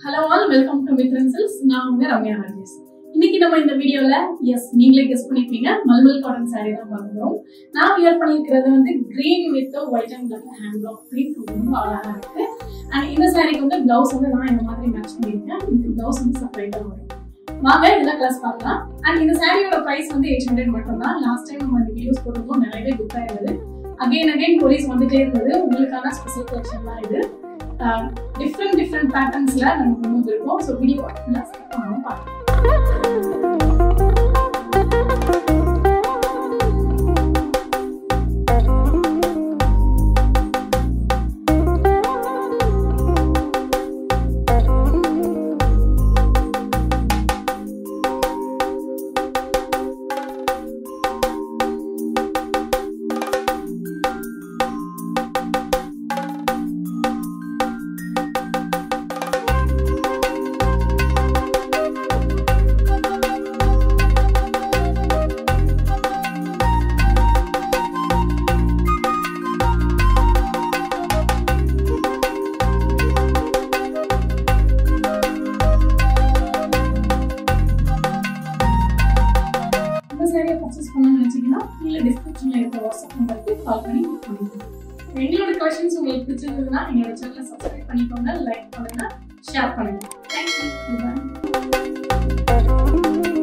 hello all welcome to மித்ரன்சல்ஸ் நான் உங்க ரம்யா ராஜேஷ் இன்னைக்கு நம்ம இந்த வீடியோல எஸ் நீங்களே கெஸ் பண்ணிருப்பீங்க மல்மல் காட்டன் saree தான் பார்க்குறோம் நான் வியர் பண்ணியிருக்கிறது வந்து green with white and black hand block print ரொம்ப அழகா இருக்கு அண்ட் இந்த சாரிக்கு வந்து பிளவுஸ் வந்து நான் இந்த மாதிரி மேட்ச் பண்ணியிருக்கேன் இதுக்கு பிளவுஸ் வந்து செப்பரேட்டாக வரும் வாங்க இதெல்லாம் கிளாஸ் பார்க்கலாம் அண்ட் இந்த சாரியோட பிரைஸ் வந்து எயிட் ஹண்ட்ரட் மட்டும் தான் லாஸ்ட் டைம் நம்ம இந்த வீடியோஸ் போட்டிருந்தோம் நிறையவே புக் ஆயிருந்தது அகைன் அகைன் கொரிஸ் வந்துட்டே இருந்தது உங்களுக்கான ஸ்பெஷல் கலெக்ஷன் தான் இது டிஃப்ரெண்ட் டிஃப்ரெண்ட் பேட்டர்ன்ஸ்ல நம்ம கொண்டு வந்திருக்கோம் ஸோ வீடியோ ஃபுல்லாக ஸ்கிப் பண்ணாம பார்க்கலாம் இந்த சாரியை பர்ச்சேஸ் பண்ணணும்னு நினைச்சீங்கன்னா கீழே டிஸ்கிரிப்ஷன்ல இருக்க வாட்ஸ்அப் நம்பருக்கு கால் பண்ணி புக் பண்ணிக்கோங்க எங்களோட கொஷின்ஸ் உங்களுக்கு பிடிச்சிருந்ததுன்னா எங்களோட சேனலை சப்ஸ்கிரைப் பண்ணிக்கோங்க லைக் பண்ணுங்க ஷேர் பண்ணுங்க தேங்க்யூ பாய்